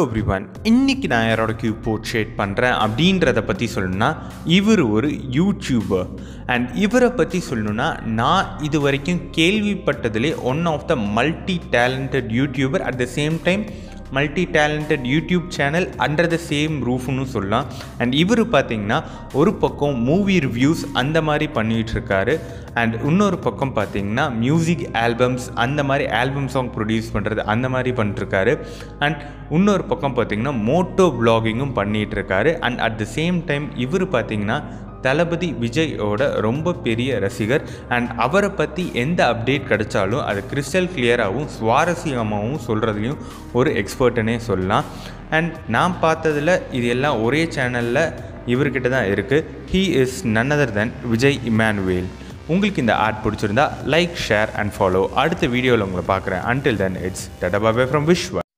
everyone இன்னைக்கு நான் யாரோட கியூ போர்ட்ரேட் பண்ணுறேன் அப்படின்றத பற்றி சொல்லணும்னா இவர் ஒரு யூடியூபர் அண்ட் இவரை பற்றி சொல்லணும்னா நான் இது வரைக்கும் கேள்விப்பட்டதிலே one of the multi talented YouTuber at the same time multi talented YouTube channel under the same ரூஃப்னு சொல்லலாம் அண்ட் இவர் பார்த்தீங்கன்னா ஒரு பக்கம் மூவி ரிவ்யூஸ் அந்த மாதிரி பண்ணிகிட்டு இருக்காரு அண்ட் இன்னொரு பக்கம் பார்த்தீங்கன்னா மியூசிக் ஆல்பம்ஸ் அந்த மாதிரி ஆல்பம் சாங் ப்ரொடியூஸ் பண்ணுறது அந்த மாதிரி பண்ணிட்டுருக்காரு அண்ட் இன்னொரு பக்கம் பார்த்தீங்கன்னா மோட்டோ பிளாகிங்கும் பண்ணிகிட்டு இருக்காரு and at the same time இவர் பார்த்தீங்கன்னா தளபதி விஜயோட ரொம்ப பெரிய ரசிகர் அண்ட் அவரை பற்றி எந்த அப்டேட் கிடைச்சாலும் அது கிறிஸ்டல் கிளியராகவும் சுவாரஸ்யமாகவும் சொல்கிறதையும் ஒரு எக்ஸ்பர்ட்டுனே சொல்லலாம் அண்ட் நான் பார்த்ததில் இது எல்லாம் ஒரே சேனலில் இவர்கிட்ட தான் இருக்குது he is none other than Vijay Emmanuel உங்களுக்கு இந்த ஆட் பிடிச்சிருந்தா லைக் ஷேர் அண்ட் ஃபாலோ அடுத்த வீடியோவில் உங்களை பார்க்குறேன் அன்டில் தென் இட்ஸ் டடா பாபே ஃப்ரம் விஷ்வா